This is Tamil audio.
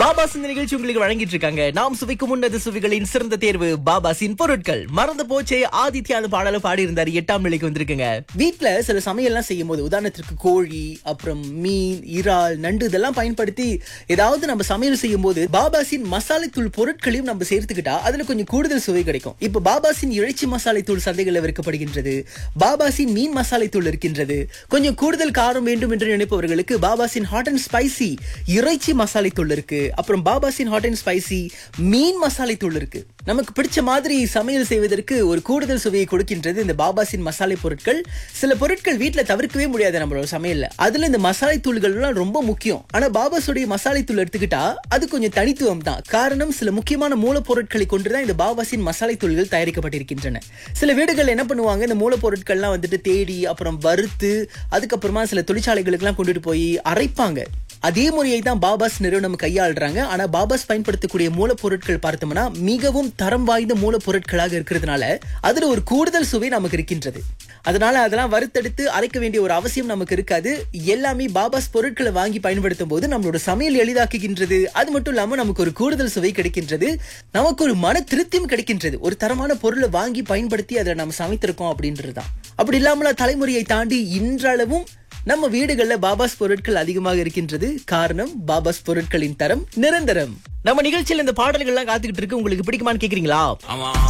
பாபாஸ் இந்த நிகழ்ச்சி உங்களுக்கு வழங்கிட்டு இருக்காங்க நாம் சுவைக்கும் உன்னத சுவைகளின் சிறந்த தேர்வு பாபாஸின் பொருட்கள் மறந்து போச்சே ஆதித்யா அந்த பாடல பாடி இருந்தாரு எட்டாம் நிலைக்கு வந்திருக்குங்க வீட்ல சில சமையல்லாம் செய்யும் போது உதாரணத்திற்கு கோழி அப்புறம் மீன் இறால் நண்டு இதெல்லாம் பயன்படுத்தி ஏதாவது நம்ம சமையல் செய்யும் போது பாபாஸின் மசாலை தூள் பொருட்களையும் நம்ம சேர்த்துக்கிட்டா அதுல கொஞ்சம் கூடுதல் சுவை கிடைக்கும் இப்ப பாபாஸின் இறைச்சி மசாலை தூள் சந்தைகளில் விற்கப்படுகின்றது பாபாஸின் மீன் மசாலை தூள் இருக்கின்றது கொஞ்சம் கூடுதல் காரம் வேண்டும் என்று நினைப்பவர்களுக்கு பாபாஸின் ஹாட் அண்ட் ஸ்பைசி இறைச்சி மசாலை தூள் இருக்கு அப்புறம் பாபாஸின் ஹாட் அண்ட் ஸ்பைசி மீன் மசாலை தூள் இருக்கு நமக்கு பிடிச்ச மாதிரி சமையல் செய்வதற்கு ஒரு கூடுதல் சுவையை கொடுக்கின்றது இந்த பாபாஸின் மசாலை பொருட்கள் சில பொருட்கள் வீட்ல தவிர்க்கவே முடியாது நம்மளோட சமையல்ல அதுல இந்த மசாலை தூள்கள் எல்லாம் ரொம்ப முக்கியம் ஆனா பாபாஸுடைய மசாலை தூள் எடுத்துக்கிட்டா அது கொஞ்சம் தனித்துவம் தான் காரணம் சில முக்கியமான மூலப்பொருட்களை கொண்டுதான் இந்த பாபாஸின் மசாலை தூள்கள் தயாரிக்கப்பட்டிருக்கின்றன சில வீடுகள் என்ன பண்ணுவாங்க இந்த மூலப்பொருட்கள்லாம் வந்துட்டு தேடி அப்புறம் வறுத்து அதுக்கப்புறமா சில தொழிற்சாலைகளுக்கெல்லாம் கொண்டுட்டு போய் அரைப்பாங்க அதே முறையை தான் பாபாஸ் நிறுவனம் கையாளுறாங்க ஆனா பாபாஸ் பயன்படுத்தக்கூடிய மூலப்பொருட்கள் பார்த்தோம்னா மிகவும் தரம் வாய்ந்த மூலப்பொருட்களாக இருக்கிறதுனால அதுல ஒரு கூடுதல் சுவை நமக்கு இருக்கின்றது அதனால அதெல்லாம் வறுத்தெடுத்து அரைக்க வேண்டிய ஒரு அவசியம் நமக்கு இருக்காது எல்லாமே பாபாஸ் பொருட்களை வாங்கி பயன்படுத்தும் போது நம்மளோட சமையல் எளிதாக்குகின்றது அது மட்டும் இல்லாம நமக்கு ஒரு கூடுதல் சுவை கிடைக்கின்றது நமக்கு ஒரு மன திருப்தியும் கிடைக்கின்றது ஒரு தரமான பொருளை வாங்கி பயன்படுத்தி அதை நம்ம சமைத்திருக்கோம் அப்படின்றதுதான் அப்படி இல்லாமல தலைமுறையை தாண்டி இன்றளவும் நம்ம வீடுகள்ல பாபாஸ் பொருட்கள் அதிகமாக இருக்கின்றது காரணம் பாபாஸ் பொருட்களின் தரம் நிரந்தரம் நம்ம நிகழ்ச்சியில இந்த பாடல்கள்லாம் காத்துக்கிட்டு இருக்கு உங்களுக்கு பிடிக்குமான்னு கேக்குறீங்களா ஆமா